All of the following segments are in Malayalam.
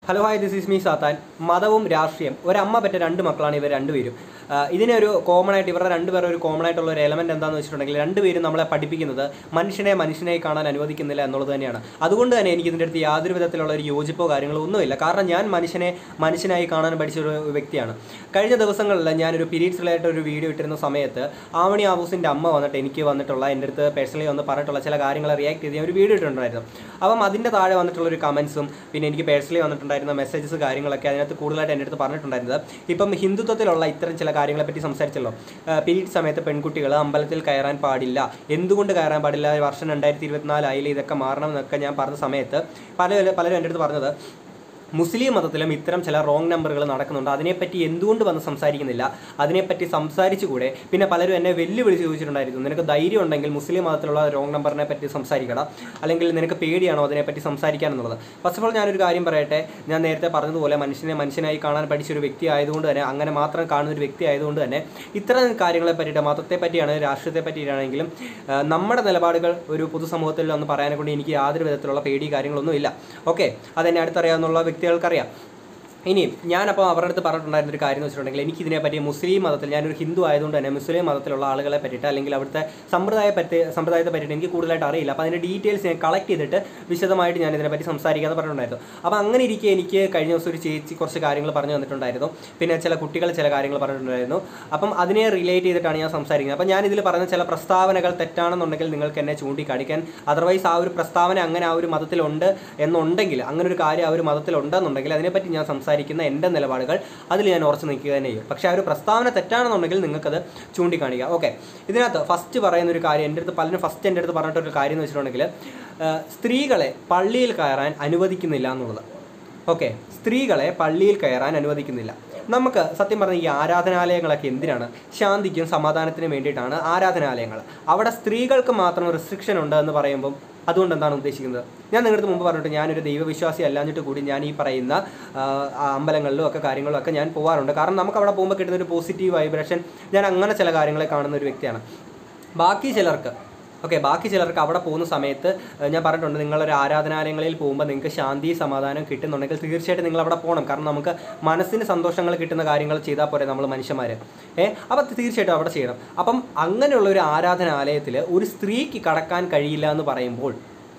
hello hi this is me സാത്താൻ മതവും രാഷ്ട്രീയം ഒരമ്മ പെറ്റ രണ്ട് മക്കളാണ് ഇവർ രണ്ടുപേരും ആ, ഇതിനെ ഒരു കോമൺ ആയിട്ട് ഇവരുടെ രണ്ടുപേരുടെ ഒരു കോമൺ ആയിട്ടുള്ള ഒരു എലമെന്റ് എന്താണെന്ന് വെച്ചിട്ടുണ്ടെങ്കിൽ രണ്ടുപേരും നമ്മളെ പഠിപ്പിക്കുന്നത് മനുഷ്യനെ മനുഷ്യനായി കാണാൻ അനുവദിക്കുന്നില്ല എന്നുള്ളത് തന്നെയാണ് അതുകൊണ്ട് തന്നെ എനിക്ക് ഇതിൻ്റെ അടുത്ത് യാതൊരു വിധത്തിലുള്ള ഒരു യോജിപ്പോ കാര്യങ്ങളോ ഒന്നുമില്ല കാരണം ഞാൻ മനുഷ്യനെ മനുഷ്യനായി കാണാൻ പഠിച്ച ഒരു വ്യക്തിയാണ് കഴിഞ്ഞ ദിവസങ്ങളിൽ ഞാനൊരു പീരീഡ്സ് റിലേറ്റഡ് ഒരു വീഡിയോ ഇട്ടിരുന്ന സമയത്ത് ആവണി ആവൂസിൻ്റെ അമ്മ വന്നിട്ട് എനിക്ക് വന്നിട്ടുള്ള എൻ്റെ അടുത്ത് പേഴ്സണലി വന്ന് പറഞ്ഞിട്ടുള്ള ചില കാര്യങ്ങൾ റിയാക്ട് ചെയ്ത് ഞാൻ ഒരു വീഡിയോ ഇട്ടിട്ടുണ്ടായിരുന്നു അപ്പം അതിൻ്റെ താഴെ വന്നിട്ടുള്ള ഒരു കമൻസും പിന്നെ എനിക്ക് പേഴ്സണലി വന്നിട്ടുണ്ടായിരുന്ന മെസ്സേജസ് കാര്യങ്ങളൊക്കെ അതിനകത്ത് കൂടുതലായിട്ട് എൻ്റെ അടുത്ത് പറഞ്ഞിട്ടുണ്ടായിരുന്നത് ഇപ്പം ഹിന്ദുത്വത്തിലുള്ള ഇത്തരം ചില കാര്യങ്ങളെ പറ്റി സംസാരിച്ചല്ലോ പീരീഡ് സമയത്ത് പെൺകുട്ടികൾ അമ്പലത്തിൽ കയറാൻ പാടില്ല എന്തുകൊണ്ട് കയറാൻ പാടില്ല വർഷം രണ്ടായിരത്തി ഇരുപത്തിനാലായാലും ഇതൊക്കെ മാറണം എന്നൊക്കെ ഞാൻ പറഞ്ഞ സമയത്ത് പല പലരും എൻ്റെ അടുത്ത് പറഞ്ഞത് മുസ്ലിം മതത്തിലും ഇത്തരം ചില റോങ് നമ്പറുകൾ നടക്കുന്നുണ്ട് അതിനെപ്പറ്റി എന്തുകൊണ്ട് വന്ന് സംസാരിക്കുന്നില്ല അതിനെപ്പറ്റി സംസാരിച്ചുകൂടെ പിന്നെ പലരും എന്നെ വെല്ലുവിളിച്ച് ചോദിച്ചിട്ടുണ്ടായിരുന്നു നിനക്ക് ധൈര്യം ഉണ്ടെങ്കിൽ മുസ്ലിം മതത്തിലുള്ള റോങ് നമ്പറിനെ പറ്റി സംസാരിക്കണം അല്ലെങ്കിൽ നിനക്ക് പേടിയാണോ അതിനെപ്പറ്റി സംസാരിക്കാൻ എന്നുള്ളത് ഫസ്റ്റ് ഓഫ് ഓൾ ഞാനൊരു കാര്യം പറയട്ടെ ഞാൻ നേരത്തെ പറഞ്ഞതുപോലെ മനുഷ്യനെ മനുഷ്യനായി കാണാൻ പഠിച്ച ഒരു വ്യക്തി ആയതുകൊണ്ട് തന്നെ അങ്ങനെ മാത്രം കാണുന്ന ഒരു വ്യക്തി ആയതുകൊണ്ട് തന്നെ ഇത്തരം കാര്യങ്ങളെ പറ്റിയിട്ട് മതത്തെ പറ്റിയാണ് രാഷ്ട്രീയത്തെ പറ്റിയിട്ടാണെങ്കിലും ആ, നമ്മുടെ നിലപാടുകൾ ഒരു പൊതുസമൂഹത്തിൽ ഒന്ന് പറയാനെ കൊണ്ട് എനിക്ക് യാതൊരു വിധത്തിലുള്ള പേടി കാര്യങ്ങളൊന്നും ഇല്ല ഓക്കെ അതെന്നെ അടുത്തറിയാവുന്ന വ്യക്തികൾക്കറിയാം ഇനി ഞാനപ്പോൾ അവരുടെ അടുത്ത് പറഞ്ഞിട്ടുണ്ടായിരുന്ന ഒരു കാര്യം എന്ന് വെച്ചിട്ടുണ്ടെങ്കിൽ എനിക്ക് ഇതിനെപ്പറ്റി മുസ്ലിം മതത്തിൽ ഞാനൊരു ഹിന്ദു ആയതുകൊണ്ട് തന്നെ മുസ്ലിം മതത്തിലുള്ള ആളുകളെ പറ്റിയിട്ട് അല്ലെങ്കിൽ അവിടുത്തെ സമ്പ്രദായ പറ്റി സമ്പ്രദായത്തെ പറ്റിയിട്ട് എനിക്ക് കൂടുതലായിട്ട് അറിയില്ല അപ്പോൾ അതിൻ്റെ ഡീറ്റെയിൽസ് ഞാൻ കളക്ട് ചെയ്തിട്ട് വിശദമായിട്ട് ഞാൻ ഇതിനെപ്പറ്റി സംസാരിക്കാമെന്ന് പറഞ്ഞിട്ടുണ്ടായിരുന്നു അപ്പോൾ അങ്ങനെ ഇരിക്കെ എനിക്ക് കഴിഞ്ഞ ദിവസം ഒരു ചേച്ചി കുറച്ച് കാര്യങ്ങൾ പറഞ്ഞു തന്നിട്ടുണ്ടായിരുന്നു പിന്നെ ചില കുട്ടികൾ ചില കാര്യങ്ങൾ പറഞ്ഞിട്ടുണ്ടായിരുന്നു അപ്പം അതിനെ റിലേറ്റ് ചെയ്തിട്ടാണ് ഞാൻ സംസാരിക്കുന്നത് അപ്പം ഞാൻ ഇതിൽ പറഞ്ഞ ചില പ്രസ്താവനകൾ തെറ്റാണെന്നുണ്ടെങ്കിൽ നിങ്ങൾക്ക് എന്നെ ചൂണ്ടിക്കാണിക്കാൻ അതർവൈസ് ആ ഒരു പ്രസ്താവന അങ്ങനെ ആ ഒരു മതത്തിലുണ്ട് എന്നുണ്ടെങ്കിൽ അങ്ങനെ ഒരു കാര്യം ആ ഒരു മതത്തിലുണ്ടെന്നുണ്ടെങ്കിൽ അതിനെപ്പറ്റി ഞാൻ സംസാരിക്കുന്ന എൻ്റെ നിലപാടുകൾ അതിൽ ഞാൻ ഉറച്ചു നിൽക്കുക തന്നെ ചെയ്യും പക്ഷേ ആ ഒരു പ്രസ്താവന തെറ്റാണെന്നുണ്ടെങ്കിൽ നിങ്ങൾക്കത് ചൂണ്ടിക്കാണിക്കുക ഓക്കെ ഇതിനകത്ത് ഫസ്റ്റ് പറയുന്ന ഒരു കാര്യം എൻ്റെ അടുത്ത് പലരും ഫസ്റ്റ് എൻ്റെ അടുത്ത് പറഞ്ഞിട്ടൊരു കാര്യം എന്ന് വെച്ചിട്ടുണ്ടെങ്കിൽ ആ, സ്ത്രീകളെ പള്ളിയിൽ കയറാൻ അനുവദിക്കുന്നില്ല എന്നുള്ളത് ഓക്കെ സ്ത്രീകളെ പള്ളിയിൽ കയറാൻ അനുവദിക്കുന്നില്ല നമുക്ക് സത്യം പറഞ്ഞ ഈ ആരാധനാലയങ്ങളൊക്കെ എന്തിനാണ് ശാന്തിക്കും സമാധാനത്തിനും വേണ്ടിയിട്ടാണ് ആരാധനാലയങ്ങൾ അവിടെ സ്ത്രീകൾക്ക് മാത്രം റെസ്ട്രിക്ഷൻ ഉണ്ട് എന്ന് പറയുമ്പം അതുകൊണ്ട് എന്താണ് ഉദ്ദേശിക്കുന്നത് ഞാൻ നിങ്ങളുടെ മുമ്പ് പറഞ്ഞിട്ട് ഞാനൊരു ദൈവവിശ്വാസി അല്ലാഞ്ഞിട്ട് കൂടി ഞാൻ ഈ പറയുന്ന ആ, ആ അമ്പലങ്ങളിലും ഒക്കെ കാര്യങ്ങളിലും ഒക്കെ ഞാൻ പോകാറുണ്ട് കാരണം നമുക്ക് അവിടെ പോകുമ്പോൾ കിട്ടുന്ന ഒരു പോസിറ്റീവ് വൈബ്രേഷൻ ഞാൻ അങ്ങനെ ചില കാര്യങ്ങളെ കാണുന്ന ഒരു വ്യക്തിയാണ് ബാക്കി ചിലർക്ക് ഓക്കെ ബാക്കി ചിലർക്ക് അവിടെ പോകുന്ന സമയത്ത് ഏഹ്, ഞാൻ പറഞ്ഞിട്ടുണ്ട് നിങ്ങളൊരു ആരാധനാലയങ്ങളിൽ പോകുമ്പോൾ നിങ്ങൾക്ക് ശാന്തി സമാധാനം കിട്ടുന്നുണ്ടെങ്കിൽ തീർച്ചയായിട്ടും നിങ്ങൾ അവിടെ പോകണം കാരണം നമുക്ക് മനസ്സിന് സന്തോഷങ്ങൾ കിട്ടുന്ന കാര്യങ്ങൾ ചെയ്താൽ പോരെ നമ്മൾ മനുഷ്യന്മാർ ഏഹ് അപ്പോൾ തീർച്ചയായിട്ടും അവിടെ ചെയ്യണം അപ്പം അങ്ങനെയുള്ള ഒരു ആരാധനാലയത്തിൽ ഒരു സ്ത്രീക്ക് കടക്കാൻ കഴിയില്ല എന്ന് പറയുമ്പോൾ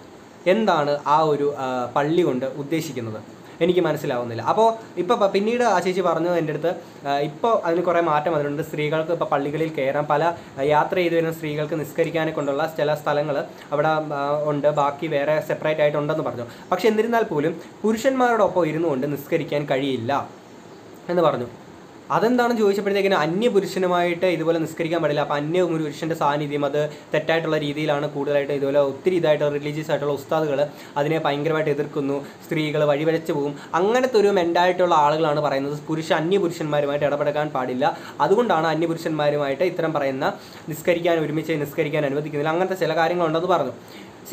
എന്താണ് ആ ഒരു ആ, പള്ളി കൊണ്ട് ഉദ്ദേശിക്കുന്നത് എനിക്ക് മനസ്സിലാവുന്നില്ല അപ്പോൾ ഇപ്പോൾ പിന്നീട് ആ ചേച്ചി പറഞ്ഞു എൻ്റെ അടുത്ത് ഇപ്പോൾ അതിന് കുറേ മാറ്റം വന്നിട്ടുണ്ട് സ്ത്രീകൾക്ക് ഇപ്പോൾ പള്ളികളിൽ കയറാൻ പല ആ, യാത്ര ചെയ്തു വരുന്ന സ്ത്രീകൾക്ക് നിസ്കരിക്കാനെ കൊണ്ടുള്ള ചില സ്ഥലങ്ങൾ അവിടെ ആ, ഉണ്ട് ബാക്കി വേറെ സെപ്പറേറ്റ് ആയിട്ടുണ്ടെന്ന് പറഞ്ഞു പക്ഷെ എന്നിരുന്നാൽ പോലും പുരുഷന്മാരോടൊപ്പം ഇരുന്നു കൊണ്ട് നിസ്കരിക്കാൻ കഴിയില്ല എന്ന് പറഞ്ഞു അതെന്താണെന്ന് ചോദിച്ചപ്പോഴത്തേക്കിന് അന്യപുരുഷനുമായിട്ട് ഇതുപോലെ നിസ്കരിക്കാൻ പാടില്ല അപ്പോൾ അന്യ ഒരു പുരുഷൻ്റെ സാന്നിധ്യം അത് തെറ്റായിട്ടുള്ള രീതിയിലാണ് കൂടുതലായിട്ട് ഇതുപോലെ ഒത്തിരി ഇതായിട്ട് റിലീജിയസ് ആയിട്ടുള്ള ഉസ്താദുകൾ അതിനെ ഭയങ്കരമായിട്ട് എതിർക്കുന്നു സ്ത്രീകൾ വഴിവരച്ച് പോകും അങ്ങനത്തെ ഒരു മെൻറ്റാലിറ്റിയുള്ള ആളുകളാണ് പറയുന്നത് പുരുഷ അന്യപുരുഷന്മാരുമായിട്ട് ഇടപെടാൻ പാടില്ല അതുകൊണ്ടാണ് അന്യപുരുഷന്മാരുമായിട്ട് ഇത്തരം പറയുന്ന നിസ്കരിക്കാൻ ഒരുമിച്ച് നിസ്കരിക്കാൻ അനുവദിക്കുന്നില്ല അങ്ങനത്തെ ചില കാര്യങ്ങളുണ്ടെന്ന് പറഞ്ഞു സി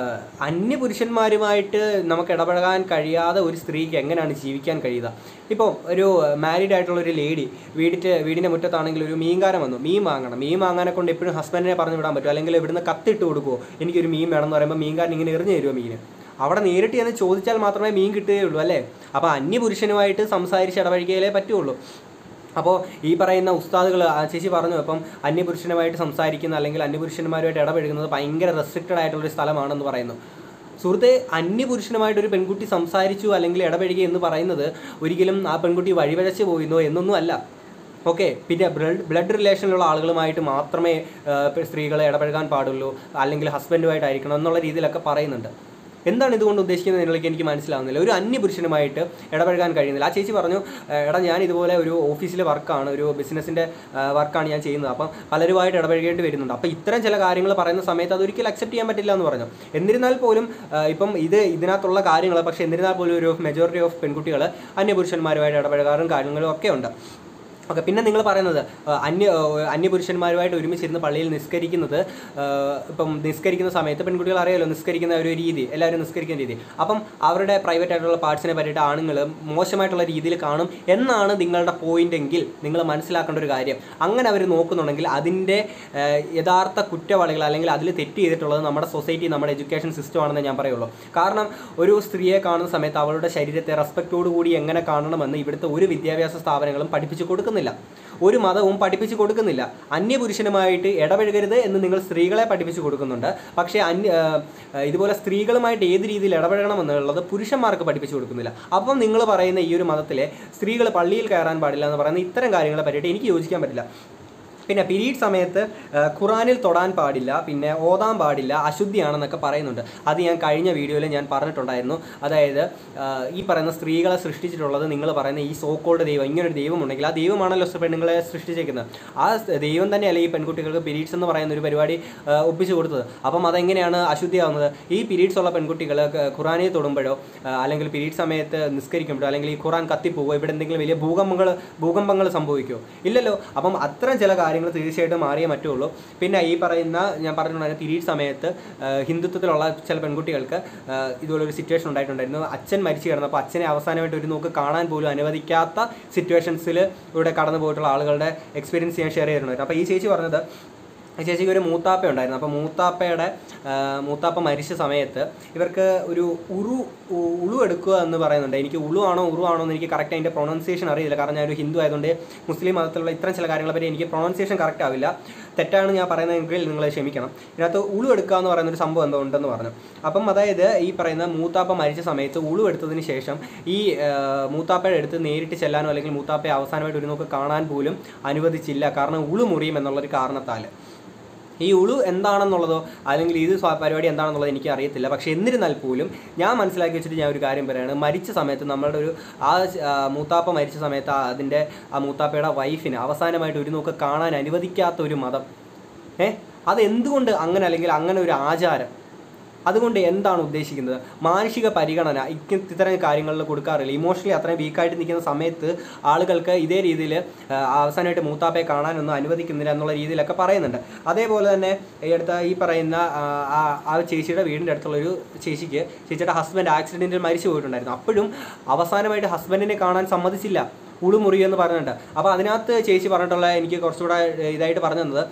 അന്യപുരുഷന്മാരുമായിട്ട് നമുക്ക് ഇടപഴകാൻ കഴിയാതെ ഒരു സ്ത്രീക്ക് എങ്ങനെയാണ് ജീവിക്കാൻ കഴിയുക ഇപ്പോൾ ഒരു മാരീഡ് ആയിട്ടുള്ള ഒരു ലേഡി വീടിൻ്റെ വീടിൻ്റെ മുറ്റത്താണെങ്കിൽ ഒരു മീൻകാരൻ വന്നു മീൻ വാങ്ങണം മീൻ വാങ്ങാനെ കൊണ്ട് എപ്പോഴും ഹസ്ബൻഡിനെ പറഞ്ഞു വിടാൻ പറ്റും അല്ലെങ്കിൽ ഇവിടുന്ന് കത്തിട്ട് കൊടുക്കുമോ എനിക്കൊരു മീൻ വേണം എന്ന് പറയുമ്പോൾ മീൻകാരൻ ഇങ്ങനെ എറിഞ്ഞു തരുമോ മീൻ അവിടെ നേരിട്ട് ചെന്ന് ചോദിച്ചാൽ മാത്രമേ മീൻ കിട്ടുകയുള്ളൂ അല്ലേ അപ്പോൾ അന്യപുരുഷനുമായിട്ട് സംസാരിച്ച് ഇടപഴകിയാലേ പറ്റുള്ളൂ അപ്പോൾ ഈ പറയുന്ന ഉസ്താദുകൾ ചേച്ചി പറഞ്ഞു അപ്പം അന്യപുരുഷനുമായിട്ട് സംസാരിക്കുന്ന അല്ലെങ്കിൽ അന്യപുരുഷന്മാരുമായിട്ട് ഇടപഴകുന്നത് ഭയങ്കര റെസ്ട്രിക്റ്റഡ് ആയിട്ടുള്ളൊരു സ്ഥലമാണെന്ന് പറയുന്നു സുഹൃത്തെ അന്യപുരുഷനുമായിട്ട് ഒരു പെൺകുട്ടി സംസാരിച്ചു അല്ലെങ്കിൽ ഇടപഴകി എന്ന് പറയുന്നത് ഒരിക്കലും ആ പെൺകുട്ടി വഴിവഴച്ച് പോയിരുന്നോ എന്നൊന്നും അല്ല ഓക്കെ പിന്നെ ബ്ലഡ് ബ്ലഡ് റിലേഷനിലുള്ള ആളുകളുമായിട്ട് മാത്രമേ ആ, സ്ത്രീകളെ ഇടപഴകാൻ പാടുള്ളൂ അല്ലെങ്കിൽ ഹസ്ബൻഡുമായിട്ടായിരിക്കണം എന്നുള്ള രീതിയിലൊക്കെ പറയുന്നുണ്ട് എന്താണ് ഇതുകൊണ്ട് ഉദ്ദേശിക്കുന്നത് എന്നുള്ളത് എനിക്ക് മനസ്സിലാവുന്നില്ല ഒരു അന്യപുരുഷനുമായിട്ട് ഇടപഴകാൻ കഴിയുന്നില്ല ആ ചേച്ചി പറഞ്ഞു "ഏഹ് എടാ ഞാൻ ഇതുപോലെ ഒരു ഓഫീസിലെ വർക്കാണ് ഒരു ബിസിനസ്സിൻ്റെ വർക്കാണ് ഞാൻ ചെയ്യുന്നത് അപ്പം പലരുമായിട്ട് ഇടപഴകേണ്ടി വരുന്നുണ്ട് അപ്പോൾ ഇത്തരം ചില കാര്യങ്ങൾ പറയുന്ന സമയത്ത് അതൊരിക്കലും അക്സെപ്റ്റ് ചെയ്യാൻ പറ്റില്ല എന്ന് പറഞ്ഞു എന്നിരുന്നാൽ പോലും ഏഹ് ഇപ്പം ഇത് ഇതിനകത്തുള്ള കാര്യങ്ങൾ പക്ഷേ എന്നിരുന്നാൽ പോലും ഒരു മെജോറിറ്റി ഓഫ് പെൺകുട്ടികൾ അന്യപുരുഷന്മാരുമായിട്ട് ഇടപഴകാറും കാര്യങ്ങളും ഒക്കെ ഉണ്ട് ഓക്കെ പിന്നെ നിങ്ങൾ പറയുന്നത് ആ, അന്യ ആ, അന്യപുരുഷന്മാരുമായിട്ട് ഒരുമിച്ചിരുന്ന് പള്ളിയിൽ നിസ്കരിക്കുന്നത് ആ, ഇപ്പം നിസ്കരിക്കുന്ന സമയത്ത് പെൺകുട്ടികൾ അറിയാലോ നിസ്കരിക്കുന്ന ഒരു രീതി എല്ലാവരും നിസ്കരിക്കുന്ന രീതി അപ്പം അവരുടെ പ്രൈവറ്റ് ആയിട്ടുള്ള പാർട്സിനെ പറ്റിയിട്ട് ആണുങ്ങൾ മോശമായിട്ടുള്ള രീതിയിൽ കാണും എന്നാണ് നിങ്ങളുടെ പോയിന്റ് എങ്കിൽ നിങ്ങൾ മനസ്സിലാക്കേണ്ട ഒരു കാര്യം അങ്ങനെ അവർ നോക്കുന്നുണ്ടെങ്കിൽ അതിൻ്റെ ആ, യഥാർത്ഥ കുറ്റവാളികൾ അല്ലെങ്കിൽ അതിൽ തെറ്റ് ചെയ്തിട്ടുള്ളത് നമ്മുടെ സൊസൈറ്റി നമ്മുടെ എഡ്യൂക്കേഷൻ സിസ്റ്റം ആണെന്ന് ഞാൻ പറയുള്ളൂ കാരണം ഒരു സ്ത്രീയെ കാണുന്ന സമയത്ത് അവളുടെ ശരീരത്തെ റെസ്പെക്റ്റോടു കൂടി എങ്ങനെ കാണണമെന്ന് ഇവിടുത്തെ ഒരു വിദ്യാഭ്യാസ സ്ഥാപനങ്ങളും പഠിപ്പിച്ചു കൊടുക്കുന്നില്ല ഒരു മതവും പഠിപ്പിച്ചു കൊടുക്കുന്നില്ല അന്യപുരുഷനുമായിട്ട് ഇടപഴകരുത് എന്ന് നിങ്ങൾ സ്ത്രീകളെ പഠിപ്പിച്ചു കൊടുക്കുന്നുണ്ട് പക്ഷേ അന്യ ആ, ഇതുപോലെ സ്ത്രീകളുമായിട്ട് ഏത് രീതിയിൽ ഇടപഴകണം എന്നുള്ളത് പുരുഷന്മാർക്ക് പഠിപ്പിച്ചു കൊടുക്കുന്നില്ല അപ്പം നിങ്ങൾ പറയുന്ന ഈ ഒരു മതത്തിലെ സ്ത്രീകൾ പള്ളിയിൽ കയറാൻ പാടില്ല എന്ന് പറയുന്ന ഇത്തരം കാര്യങ്ങളെ പറ്റിയിട്ട് എനിക്ക് യോജിക്കാൻ പറ്റില്ല പിന്നെ പീരീഡ് സമയത്ത് ആ, ഖുറാനിൽ തൊടാൻ പാടില്ല പിന്നെ ഓതാൻ പാടില്ല അശുദ്ധിയാണെന്നൊക്കെ പറയുന്നുണ്ട് അത് ഞാൻ കഴിഞ്ഞ വീഡിയോയിൽ ഞാൻ പറഞ്ഞിട്ടുണ്ടായിരുന്നു അതായത് ആ, ഈ പറയുന്ന സ്ത്രീകളെ സൃഷ്ടിച്ചിട്ടുള്ളത് നിങ്ങൾ പറയുന്ന ഈ സോക്കോൾഡ് ദൈവം ഇങ്ങനൊരു ദൈവം ഉണ്ടെങ്കിൽ ആ ദൈവമാണല്ലോ പെണ്ണുങ്ങളെ സൃഷ്ടിച്ചേക്കുന്നത് ആ സ് ദൈവം തന്നെയല്ലേ ഈ പെൺകുട്ടികൾക്ക് പീരീഡ്സ് എന്ന് പറയുന്ന ഒരു പരിപാടി ആ, ഒപ്പിച്ചു കൊടുത്തത് അപ്പം അതെങ്ങനെയാണ് അശുദ്ധിയാവുന്നത് ഈ പീരീഡ്സ് ഉള്ള പെൺകുട്ടികൾ ഖുറാനിൽ തൊടുമ്പോഴോ ആ, അല്ലെങ്കിൽ പീരീഡ് സമയത്ത് നിസ്കരിക്കുമ്പോഴോ അല്ലെങ്കിൽ ഈ ഖുറാൻ കത്തിപ്പോവോ ഇവിടെ എന്തെങ്കിലും വലിയ ഭൂകമ്പങ്ങൾ ഭൂകമ്പങ്ങൾ സംഭവിക്കുമോ ഇല്ലല്ലോ അപ്പം അത്തരം ചില കാര്യങ്ങൾ തീർച്ചയായിട്ടും മാറിയേ പറ്റുള്ളൂ പിന്നെ ഈ പറയുന്ന ഞാൻ പറഞ്ഞിട്ടുണ്ടായിരുന്നു പീരീഡ് സമയത്ത് ആ, ഹിന്ദുത്വത്തിലുള്ള ചില പെൺകുട്ടികൾക്ക് ആ, ഇതുപോലെ ഒരു സിറ്റുവേഷൻ ഉണ്ടായിട്ടുണ്ടായിരുന്നു അച്ഛൻ മരിച്ചു കിടന്നപ്പോൾ അച്ഛനെ അവസാനമായിട്ട് ഒരു നോക്ക് കാണാൻ പോലും അനുവദിക്കാത്ത സിറ്റുവേഷൻസിൽ ഇവിടെ കടന്നു പോയിട്ടുള്ള ആളുകളുടെ എക്സ്പീരിയൻസ് ഞാൻ ഷെയർ ചെയ്തിട്ടുണ്ടായിരുന്നു അപ്പോൾ ഈ ചേച്ചി പറഞ്ഞത് ഈ ചേച്ചിക്ക് ഒരു മൂത്താപ്പ ഉണ്ടായിരുന്നു അപ്പോൾ മൂത്താപ്പയുടെ ആ, മൂത്താപ്പ മരിച്ച സമയത്ത് ഇവർക്ക് ഒരു ഉറു ഉ- ഉളു എടുക്കുക എന്ന് പറയുന്നുണ്ട് എനിക്ക് ഉളു ആണോ ഉറു ആണോ എന്ന് എനിക്ക് കറക്റ്റ് അതിൻ്റെ പ്രൊണൗൺസിയേഷൻ അറിയില്ല കാരണം ഞാൻ ഒരു ഹിന്ദു ആയതുകൊണ്ട് മുസ്ലിം മതത്തിലുള്ള ഇത്തരം ചില കാര്യങ്ങളെ പറ്റി എനിക്ക് പ്രൊണൗൺസിയേഷൻ കറക്റ്റ് ആവില്ല തെറ്റാണ് ഞാൻ പറയുന്നതെങ്കിൽ നിങ്ങൾ ക്ഷമിക്കണം ഇതിനകത്ത് ഉളു എടുക്കുക എന്ന് പറയുന്ന ഒരു സംഭവം എന്തോ ഉണ്ടെന്ന് പറഞ്ഞു അപ്പം അതായത് ഈ പറയുന്ന മൂത്താപ്പ മരിച്ച സമയത്ത് ഉളു എടുത്തതിന് ശേഷം ഈ ആ, മൂത്താപ്പയുടെ അടുത്ത് നേരിട്ട് ചെല്ലാനോ അല്ലെങ്കിൽ മൂത്താപ്പയെ അവസാനമായിട്ട് ഒരു നോക്ക് കാണാൻ പോലും അനുവദിച്ചില്ല കാരണം ഉളു മുറിയും എന്നുള്ളൊരു കാരണത്താൽ ഈ ഉളു എന്താണെന്നുള്ളതോ അല്ലെങ്കിൽ ഇത് സ്വ- പരിപാടി എന്താണെന്നുള്ളത് എനിക്ക് അറിയത്തില്ല പക്ഷേ എന്നിരുന്നാൽ പോലും ഞാൻ മനസ്സിലാക്കി വെച്ചിട്ട് ഞാൻ ഒരു കാര്യം പറയുകയാണ് മരിച്ച സമയത്ത് നമ്മളുടെ ഒരു ആ ആ, മൂത്താപ്പ മരിച്ച സമയത്ത് ആ അതിൻ്റെ ആ മൂത്താപ്പയുടെ വൈഫിന് അവസാനമായിട്ട് ഒരു നോക്ക് കാണാൻ അനുവദിക്കാത്ത ഒരു മതം ഏ അത് എന്തുകൊണ്ട് അങ്ങനെ അല്ലെങ്കിൽ അങ്ങനെ ഒരു ആചാരം അതുകൊണ്ട് എന്താണ് ഉദ്ദേശിക്കുന്നത് മാനസിക പരിഗണന ഇക്ക- ഇത്തരം കാര്യങ്ങളിൽ കൊടുക്കാറില്ല ഇമോഷണലി അത്രയും വീക്കായിട്ട് നിൽക്കുന്ന സമയത്ത് ആളുകൾക്ക് ഇതേ രീതിയിൽ അവസാനമായിട്ട് മൂത്താപ്പയെ കാണാനൊന്നും അനുവദിക്കുന്നില്ല എന്നുള്ള രീതിയിലൊക്കെ പറയുന്നുണ്ട് അതേപോലെ തന്നെ ഈ അടുത്ത ഈ പറയുന്ന ആ, ആ ആ ചേച്ചിയുടെ വീടിൻ്റെ അടുത്തുള്ള ഒരു ചേച്ചിക്ക് ചേച്ചിയുടെ ഹസ്ബൻഡ് ആക്സിഡൻറ്റിൽ മരിച്ചു പോയിട്ടുണ്ടായിരുന്നു അപ്പോഴും അവസാനമായിട്ട് ഹസ്ബൻഡിനെ കാണാൻ സമ്മതിച്ചില്ല ഉളുമുറി എന്ന് പറഞ്ഞിട്ടുണ്ട് അപ്പോൾ അതിനകത്ത് ചേച്ചി പറഞ്ഞിട്ടുള്ള എനിക്ക് കുറച്ചുകൂടെ ഇതായിട്ട് പറഞ്ഞു തന്നത്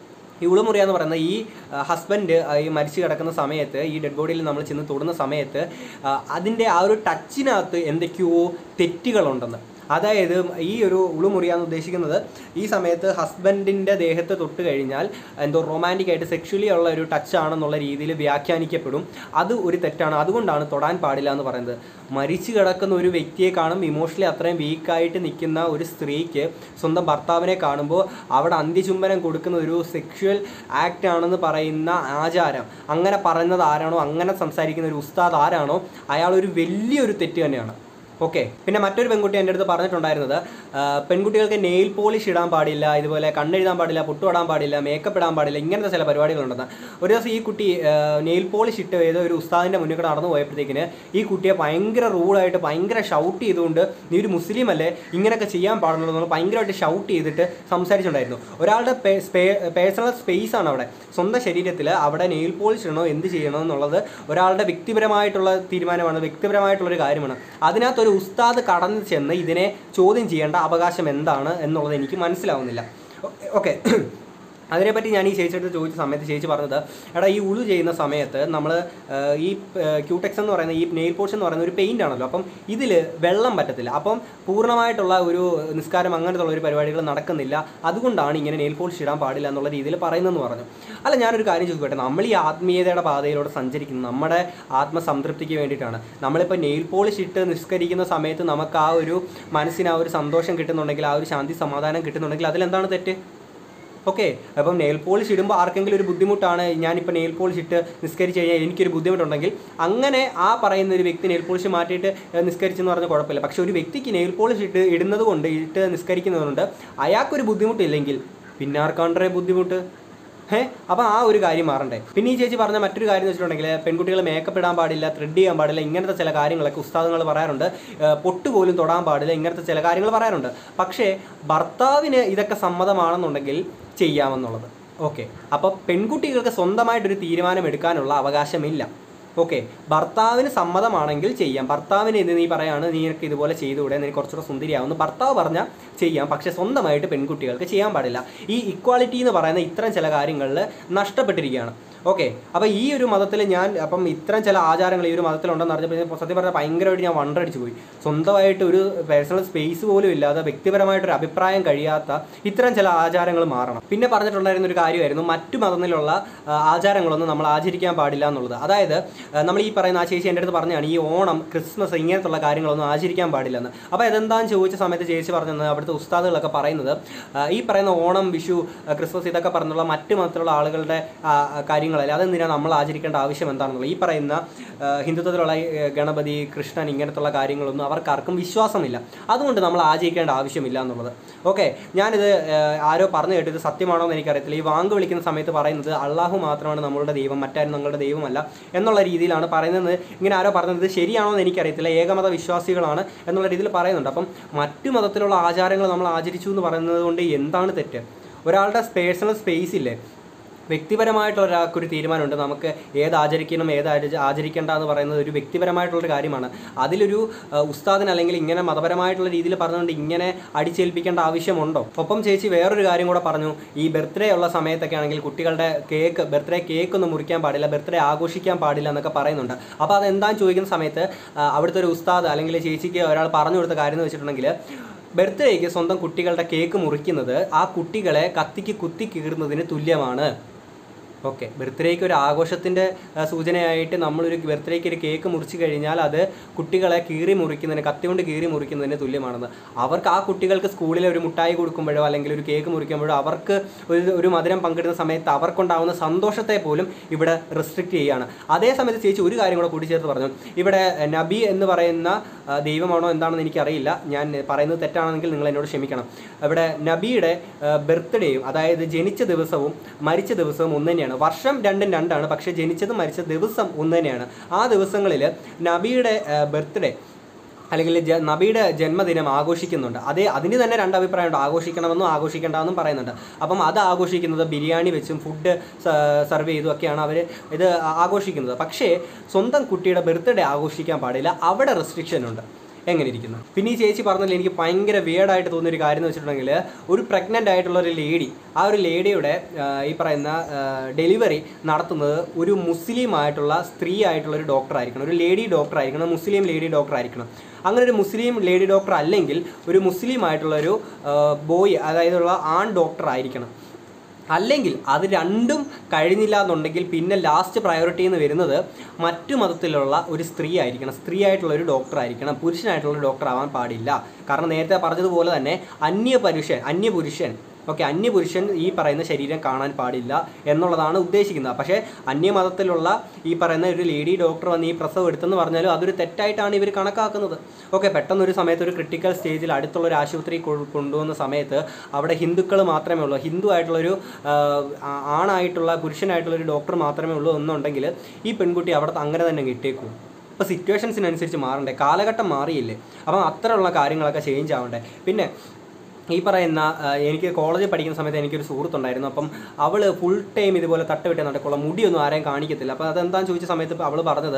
ഈ ഉളുമുറിയ എന്ന് പറയുന്നത് ഈ ഹസ്ബൻഡ് ഈ മരിച്ചു കിടക്കുന്ന സമയത്ത് ഈ ഡെഡ് ബോഡിയിൽ നമ്മൾ ചെന്ന് തൊടുന്ന സമയത്ത് ആ, അതിൻ്റെ ആ ഒരു ടച്ചിനകത്ത് എന്തൊക്കെയോ തെറ്റുകളുണ്ടെന്ന് അതായത് ഈ ഒരു ഉളുമുറിയാന്ന് ഉദ്ദേശിക്കുന്നത് ഈ സമയത്ത് ഹസ്ബൻഡിൻ്റെ ദേഹത്ത് തൊട്ട് കഴിഞ്ഞാൽ എന്തോ റൊമാൻറ്റിക് ആയിട്ട് സെക്ഷലി ഉള്ള ഒരു ടച്ച് ആണെന്നുള്ള രീതിയിൽ വ്യാഖ്യാനിക്കപ്പെടും അത് ഒരു തെറ്റാണ് അതുകൊണ്ടാണ് തൊടാൻ പാടില്ല എന്ന് പറയുന്നത് മരിച്ചു കിടക്കുന്ന ഒരു വ്യക്തിയെ കാണും ഇമോഷണലി അത്രയും വീക്കായിട്ട് നിൽക്കുന്ന ഒരു സ്ത്രീക്ക് സ്വന്തം ഭർത്താവിനെ കാണുമ്പോൾ അവിടെ അന്ത്യചുംബനം കൊടുക്കുന്ന ഒരു സെക്ഷുവൽ ആക്ട് ആണെന്ന് പറയുന്ന ആചാരം അങ്ങനെ പറയുന്നത് ആരാണോ അങ്ങനെ സംസാരിക്കുന്ന ഒരു ഉസ്താദ് ആരാണോ അയാൾ ഒരു വലിയൊരു തെറ്റ് തന്നെയാണ് ഓക്കെ പിന്നെ മറ്റൊരു പെൺകുട്ടി എൻ്റെ അടുത്ത് പറഞ്ഞിട്ടുണ്ടായിരുന്നത് ആ, പെൺകുട്ടികൾക്ക് നെയിൽ പോളിഷ് ഇടാൻ പാടില്ല ഇതുപോലെ കണ്ണെഴുതാൻ പാടില്ല പൊട്ടുവിടാൻ പാടില്ല മേക്കപ്പ് ഇടാൻ പാടില്ല ഇങ്ങനത്തെ ചില പരിപാടികളുണ്ടെന്ന് ഒരു ദിവസം ഈ കുട്ടി നെയിൽ പോളിഷ് ഇട്ട് ഏതോ ഒരു ഉസ്താദിൻ്റെ മുന്നിൽ കൂടെ നടന്നു പോയപ്പോഴത്തേക്കിന് ഈ കുട്ടിയെ ഭയങ്കര റൂഡായിട്ട് ഭയങ്കര ഷൗട്ട് ചെയ്തുകൊണ്ട് നീ ഒരു മുസ്ലിം അല്ലേ ഇങ്ങനെയൊക്കെ ചെയ്യാൻ പാടുള്ളൂ എന്ന് ഭയങ്കരമായിട്ട് ഷൗട്ട് ചെയ്തിട്ട് സംസാരിച്ചിട്ടുണ്ടായിരുന്നു ഒരാളുടെ പേഴ്സണൽ സ്പേസ് ആണ് അവിടെ സ്വന്തം ശരീരത്തിൽ അവിടെ നെയിൽ പോളിഷ് ഇടണോ എന്ത് ചെയ്യണോ എന്നുള്ളത് ഒരാളുടെ വ്യക്തിപരമായിട്ടുള്ള തീരുമാനമാണ് വ്യക്തിപരമായിട്ടുള്ളൊരു കാര്യമാണ് അതിനകത്ത് ഒരു ഉസ്താദ് കടന്നു ചെന്ന് ഇതിനെ ചോദ്യം ചെയ്യേണ്ട അവകാശം എന്താണ് എന്നുള്ളത് എനിക്ക് മനസ്സിലാവുന്നില്ല ഓക്കെ അതിനെപ്പറ്റി ഞാൻ ഈ ചേച്ചിയുടെ ചോദിച്ച സമയത്ത് ചേച്ചി പറഞ്ഞത് എടാ ഈ ഉളു ചെയ്യുന്ന സമയത്ത് നമ്മൾ ഈ ക്യൂടെക്സ് എന്ന് പറയുന്ന ഈ നെയിൽ പോർഷൻ എന്ന് പറയുന്ന ഒരു പെയിൻ്റ് ആണല്ലോ അപ്പം ഇതിൽ വെള്ളം പറ്റത്തില്ല അപ്പം പൂർണ്ണമായിട്ടുള്ള ഒരു നിസ്കാരം അങ്ങനത്തെ ഒരു പരിപാടികൾ നടക്കുന്നില്ല അതുകൊണ്ടാണ് ഇങ്ങനെ നെയിൽ പോളിഷ് ഇടാൻ പാടില്ല എന്നുള്ള രീതിയിൽ പറയുന്നതെന്ന് പറഞ്ഞു അല്ല ഞാനൊരു കാര്യം ചോദിക്കട്ടെ നമ്മൾ ഈ ആത്മീയതയുടെ പാതയിലൂടെ സഞ്ചരിക്കുന്നത് നമ്മുടെ ആത്മസംതൃപ്തിക്ക് വേണ്ടിയിട്ടാണ് നമ്മളിപ്പോൾ നെയിൽ പോളിഷ് ഇട്ട് നിസ്കരിക്കുന്ന സമയത്ത് നമുക്ക് ആ ഒരു മനസ്സിന് ആ ഒരു സന്തോഷം കിട്ടുന്നുണ്ടെങ്കിൽ ആ ഒരു ശാന്തി സമാധാനം കിട്ടുന്നുണ്ടെങ്കിൽ അതിലെന്താണ് തെറ്റ് ഓക്കെ അപ്പം നെയിൽ പോളിഷ് ഇടുമ്പോൾ ആർക്കെങ്കിലും ഒരു ബുദ്ധിമുട്ടാണ് ഞാനിപ്പോൾ നെയിൽ പോളിഷ് ഇട്ട് നിസ്കരിച്ച് കഴിഞ്ഞാൽ എനിക്കൊരു ബുദ്ധിമുട്ടുണ്ടെങ്കിൽ അങ്ങനെ ആ പറയുന്ന ഒരു വ്യക്തി നെയിൽ പോളിഷ് മാറ്റിയിട്ട് ഏഹ്, നിസ്കരിച്ചെന്ന് പറഞ്ഞാൽ കുഴപ്പമില്ല പക്ഷെ ഒരു വ്യക്തിക്ക് നെയിൽ പോളിഷ് ഇട്ട് ഇടുന്നത് കൊണ്ട് ഇട്ട് നിസ്കരിക്കുന്നത് കൊണ്ട് അയാൾക്കൊരു ബുദ്ധിമുട്ടില്ലെങ്കിൽ പിന്നെ ആർക്കാണ്ടേ ബുദ്ധിമുട്ട് ഏഹ് അപ്പോൾ ആ ഒരു കാര്യം മാറണ്ടേ പിന്നെ ഈ ചേച്ചി പറഞ്ഞ മറ്റൊരു കാര്യം എന്ന് വെച്ചിട്ടുണ്ടെങ്കിൽ പെൺകുട്ടികൾ മേക്കപ്പ് ഇടാൻ പാടില്ല ത്രെഡ് ചെയ്യാൻ പാടില്ല ഇങ്ങനത്തെ ചില കാര്യങ്ങളൊക്കെ ഉസ്താദുകൾ പറയാറുണ്ട് ഏഹ് പൊട്ട് പോലും തൊടാൻ പാടില്ല ഇങ്ങനത്തെ ചില കാര്യങ്ങൾ പറയാറുണ്ട് പക്ഷേ ഭർത്താവിന് ഇതൊക്കെ സമ്മതമാണെന്നുണ്ടെങ്കിൽ ചെയ്യാമെന്നുള്ളത് ഓക്കെ അപ്പോൾ പെൺകുട്ടികൾക്ക് സ്വന്തമായിട്ടൊരു തീരുമാനം എടുക്കാനുള്ള അവകാശമില്ല ഓക്കെ ഭർത്താവിന് സമ്മതമാണെങ്കിൽ ചെയ്യാം ഭർത്താവിന് ഇത് നീ പറയാണ് നീക്ക് ഇതുപോലെ ചെയ്തുകൂടെ നീ കുറച്ചുകൂടെ സുന്ദരിയാവുന്നു ഭർത്താവ് പറഞ്ഞാൽ ചെയ്യാം പക്ഷെ സ്വന്തമായിട്ട് പെൺകുട്ടികൾക്ക് ചെയ്യാൻ പാടില്ല ഈ ഇക്വാളിറ്റി എന്ന് പറയുന്ന ഇത്തരം ചില കാര്യങ്ങളിൽ നഷ്ടപ്പെട്ടിരിക്കുകയാണ് ഓക്കെ അപ്പോൾ ഈ ഒരു മതത്തിൽ ഞാൻ അപ്പം ഇത്തരം ചില ആചാരങ്ങൾ ഈ ഒരു മതത്തിലുണ്ടെന്ന് അറിഞ്ഞപ്പോൾ സത്യം പറഞ്ഞാൽ ഭയങ്കരമായിട്ട് ഞാൻ വണ്ടടിച്ച് പോയി സ്വന്തമായിട്ട് ഒരു പേഴ്സണൽ സ്പേസ് പോലും ഇല്ലാതെ വ്യക്തിപരമായിട്ടൊരു അഭിപ്രായം കഴിയാത്ത ഇത്തരം ചില ആചാരങ്ങൾ മാറണം പിന്നെ പറഞ്ഞിട്ടുണ്ടായിരുന്ന ഒരു കാര്യമായിരുന്നു മറ്റു മതത്തിലുള്ള ആ, ആചാരങ്ങളൊന്നും നമ്മൾ ആചരിക്കാൻ പാടില്ല എന്നുള്ളത് അതായത് ആ, നമ്മൾ ഈ പറയുന്ന ആ ചേച്ചി എൻ്റെ അടുത്ത് പറഞ്ഞാണ് ഈ ഓണം ക്രിസ്മസ് ഇങ്ങനത്തുള്ള കാര്യങ്ങളൊന്നും ആചരിക്കാൻ പാടില്ലെന്ന് അപ്പോൾ ഇതെന്താന്ന് ചോദിച്ച സമയത്ത് ചേച്ചി പറഞ്ഞത് അവിടുത്തെ ഉസ്താദുകളൊക്കെ പറയുന്നത് ആ, ഈ പറയുന്ന ഓണം വിഷു ആ, ക്രിസ്മസ് ഇതൊക്കെ പറഞ്ഞുള്ള മറ്റു മതത്തിലുള്ള ആളുകളുടെ ആ, ആ, കാര്യങ്ങളല്ല അതെന്തിനാണ് നമ്മൾ ആചരിക്കേണ്ട ആവശ്യം എന്താണെന്നുള്ളത് ഈ പറയുന്ന ആ, ഹിന്ദുത്വത്തിലുള്ള ഈ, ഏ, ഗണപതി കൃഷ്ണൻ ഇങ്ങനത്തുള്ള കാര്യങ്ങളൊന്നും അവർക്കാർക്കും വിശ്വാസമില്ല അതുകൊണ്ട് നമ്മൾ ആചരിക്കേണ്ട ആവശ്യമില്ല എന്നുള്ളത് ഓക്കെ ഞാനിത് ആ, ആരോ പറഞ്ഞു കേട്ടത് സത്യമാണോ എന്ന് എനിക്കറിയത്തില്ല ഈ വാങ്ക് വിളിക്കുന്ന സമയത്ത് പറയുന്നത് അള്ളാഹു മാത്രമാണ് നമ്മളുടെ ദൈവം മറ്റാരും നമ്മളുടെ ദൈവമല്ല എന്നുള്ള രീതിയിലാണ് പറയുന്നത് ഇങ്ങനെ ആരോ പറഞ്ഞത് ഇത് ശരിയാണോ എന്ന് എനിക്കറിയത്തില്ല ഏകമത വിശ്വാസികളാണ് എന്നുള്ള രീതിയിൽ പറയുന്നുണ്ട് അപ്പം മറ്റു മതത്തിലുള്ള ആചാരങ്ങൾ നമ്മൾ ആചരിച്ചു എന്ന് പറയുന്നത് കൊണ്ട് എന്താണ് തെറ്റ് ഒരാളുടെ പേഴ്സണൽ സ്പേസ് ഇല്ലേ വ്യക്തിപരമായിട്ടുള്ള ഒരാൾക്കൊരു തീരുമാനമുണ്ട് നമുക്ക് ഏത് ആചരിക്കണം ഏത് ആചരി- ആചരിക്കേണ്ട എന്ന് പറയുന്നത് ഒരു വ്യക്തിപരമായിട്ടുള്ളൊരു കാര്യമാണ് അതിലൊരു ആ, ഉസ്താദിന് അല്ലെങ്കിൽ ഇങ്ങനെ മതപരമായിട്ടുള്ള രീതിയിൽ പറഞ്ഞുകൊണ്ട് ഇങ്ങനെ അടിച്ചേൽപ്പിക്കേണ്ട ആവശ്യമുണ്ടോ ഒപ്പം ചേച്ചി വേറൊരു കാര്യം കൂടെ പറഞ്ഞു ഈ ബർത്ത്ഡേ ഉള്ള സമയത്തൊക്കെ ആണെങ്കിൽ കുട്ടികളുടെ കേക്ക് ബർത്ത്ഡേ കേക്ക് ഒന്നും മുറിക്കാൻ പാടില്ല ബർത്ത്ഡേ ആഘോഷിക്കാൻ പാടില്ല എന്നൊക്കെ പറയുന്നുണ്ട് അപ്പോൾ അതെന്താന്ന് ചോദിക്കുന്ന സമയത്ത് ആ, അവിടുത്തെ ഒരു ഉസ്താദ് അല്ലെങ്കിൽ ചേച്ചിക്ക് ഒരാൾ പറഞ്ഞു കൊടുത്ത കാര്യം എന്ന് വെച്ചിട്ടുണ്ടെങ്കിൽ ബർത്ത്ഡേക്ക് സ്വന്തം കുട്ടികളുടെ കേക്ക് മുറിക്കുന്നത് ആ കുട്ടികളെ കത്തിക്ക് കുത്തി കീറുന്നതിന് തുല്യമാണ് ഓക്കെ ബർത്ത്ഡേക്ക് ഒരു ആഘോഷത്തിൻ്റെ സൂചനയായിട്ട് നമ്മളൊരു ബർത്ത്ഡേക്ക് ഒരു കേക്ക് മുറിച്ച് കഴിഞ്ഞാൽ അത് കുട്ടികളെ കീറി മുറിക്കുന്നതിന് കത്തി കൊണ്ട് കീറി മുറിക്കുന്നതിന് തുല്യമാണെന്ന് അവർക്ക് ആ കുട്ടികൾക്ക് സ്കൂളിൽ ഒരു മുട്ടായി കൊടുക്കുമ്പോഴോ അല്ലെങ്കിൽ ഒരു കേക്ക് മുറിക്കുമ്പോഴോ അവർക്ക് ഒരു ഒരു മധുരം പങ്കിടുന്ന സമയത്ത് അവർക്കുണ്ടാവുന്ന സന്തോഷത്തെ പോലും ഇവിടെ റെസ്ട്രിക്റ്റ് ചെയ്യുകയാണ് അതേ സമയത്ത് ചേച്ചി ഒരു കാര്യം കൂടെ കൂട്ടിച്ചേർത്ത് പറഞ്ഞു ഇവിടെ നബി എന്ന് പറയുന്ന ആ, ദൈവമാണോ എന്താണെന്ന് എനിക്കറിയില്ല ഞാൻ പറയുന്നത് തെറ്റാണെങ്കിൽ നിങ്ങൾ എന്നോട് ക്ഷമിക്കണം ഇവിടെ നബിയുടെ ബർത്ത്ഡേയും അതായത് ജനിച്ച ദിവസവും മരിച്ച ദിവസവും ഒന്ന് തന്നെയാണ് വർഷം രണ്ടും രണ്ടാണ് പക്ഷേ ജനിച്ചതും മരിച്ച ദിവസം ഒന്ന് തന്നെയാണ് ആ ദിവസങ്ങളിൽ നബിയുടെ ബർത്ത്ഡേ അല്ലെങ്കിൽ ജ നബിയുടെ ജന്മദിനം ആഘോഷിക്കുന്നുണ്ട് അതേ അതിന് തന്നെ രണ്ട് അഭിപ്രായമുണ്ട് ആഘോഷിക്കണമെന്നും ആഘോഷിക്കേണ്ടെന്നും പറയുന്നുണ്ട് അപ്പം അത് ആഘോഷിക്കുന്നത് ബിരിയാണി വെച്ചും ഫുഡ് സെർവ് ചെയ്തും ഒക്കെയാണ് അവർ ഇത് ആഘോഷിക്കുന്നത് പക്ഷേ സ്വന്തം കുട്ടിയുടെ ബർത്ത്ഡേ ആഘോഷിക്കാൻ പാടില്ല അവിടെ റെസ്ട്രിക്ഷൻ ഉണ്ട് എങ്ങനെ ഇരിക്കുന്നു പിന്നെ ഈ ചേച്ചി പറഞ്ഞതിൽ എനിക്ക് ഭയങ്കര വിയേഡായിട്ട് തോന്നിയ ഒരു കാര്യം എന്ന് വെച്ചിട്ടുണ്ടെങ്കിൽ ഒരു പ്രഗ്നൻ്റ് ആയിട്ടുള്ള ഒരു ലേഡി ആ ഒരു ലേഡിയുടെ ആ, ഈ പറയുന്ന ഡെലിവറി നടത്തുന്നത് ഒരു മുസ്ലിം ആയിട്ടുള്ള സ്ത്രീ ആയിട്ടുള്ള ഒരു ഡോക്ടർ ആയിരിക്കണം ഒരു ലേഡി ഡോക്ടർ ആയിരിക്കണം മുസ്ലിം ലേഡി ഡോക്ടർ ആയിരിക്കണം അങ്ങനെ ഒരു മുസ്ലിം ലേഡി ഡോക്ടർ അല്ലെങ്കിൽ ഒരു മുസ്ലിം ആയിട്ടുള്ള ഒരു ബോയ് അതായത് ഉള്ള ആൺ ഡോക്ടർ ആയിരിക്കണം അല്ലെങ്കിൽ അത് രണ്ടും കഴിഞ്ഞില്ല എന്നുണ്ടെങ്കിൽ പിന്നെ ലാസ്റ്റ് പ്രയോറിറ്റി എന്ന് വരുന്നത് മറ്റു മതത്തിലുള്ള ഒരു സ്ത്രീ ആയിരിക്കണം സ്ത്രീ ആയിട്ടുള്ള ഒരു ഡോക്ടർ ആയിരിക്കണം പുരുഷനായിട്ടുള്ള ഒരു ഡോക്ടർ ആവാൻ പാടില്ല കാരണം നേരത്തെ പറഞ്ഞതുപോലെ തന്നെ അന്യ പുരുഷൻ അന്യ പുരുഷൻ ഓക്കെ അന്യപുരുഷൻ ഈ പറയുന്ന ശരീരം കാണാൻ പാടില്ല എന്നുള്ളതാണ് ഉദ്ദേശിക്കുന്നത് പക്ഷേ അന്യമതത്തിലുള്ള ഈ പറയുന്ന ഒരു ലേഡി ഡോക്ടർ വന്ന് ഈ പ്രസവം എടുത്തെന്ന് പറഞ്ഞാലും അതൊരു തെറ്റായിട്ടാണ് ഇവർ കണക്കാക്കുന്നത് ഓക്കെ പെട്ടെന്നൊരു സമയത്ത് ഒരു ക്രിട്ടിക്കൽ സ്റ്റേജിൽ അടുത്തുള്ള ഒരു ആശുപത്രി കൊ- കൊണ്ടുവന്ന സമയത്ത് അവിടെ ഹിന്ദുക്കൾ മാത്രമേ ഉള്ളൂ ഹിന്ദു ആയിട്ടുള്ളൊരു ആ, ആ- ആണായിട്ടുള്ള പുരുഷനായിട്ടുള്ള ഒരു ഡോക്ടർ മാത്രമേ ഉള്ളൂ എന്നുണ്ടെങ്കിൽ ഈ പെൺകുട്ടി അവിടെ അങ്ങനെ തന്നെ കിട്ടിയേക്കും ഇപ്പോൾ സിറ്റുവേഷൻസിനനുസരിച്ച് മാറണ്ടേ കാലഘട്ടം മാറിയില്ലേ അപ്പം അത്തരമുള്ള കാര്യങ്ങളൊക്കെ ചേഞ്ച് ആവണ്ടേ പിന്നെ ഈ പറയുന്ന ആ, എനിക്ക് കോളേജിൽ പഠിക്കുന്ന സമയത്ത് എനിക്കൊരു സുഹൃത്തുണ്ടായിരുന്നു അപ്പം അവൾ ഫുൾ ടൈം ഇതുപോലെ തട്ടുവിട്ട് നടക്കുള്ള മുടിയൊന്നും ആരെയും കാണിക്കത്തില്ല അപ്പോൾ അതെന്താണെന്ന് ചോദിച്ച സമയത്ത് അവൾ പറഞ്ഞത്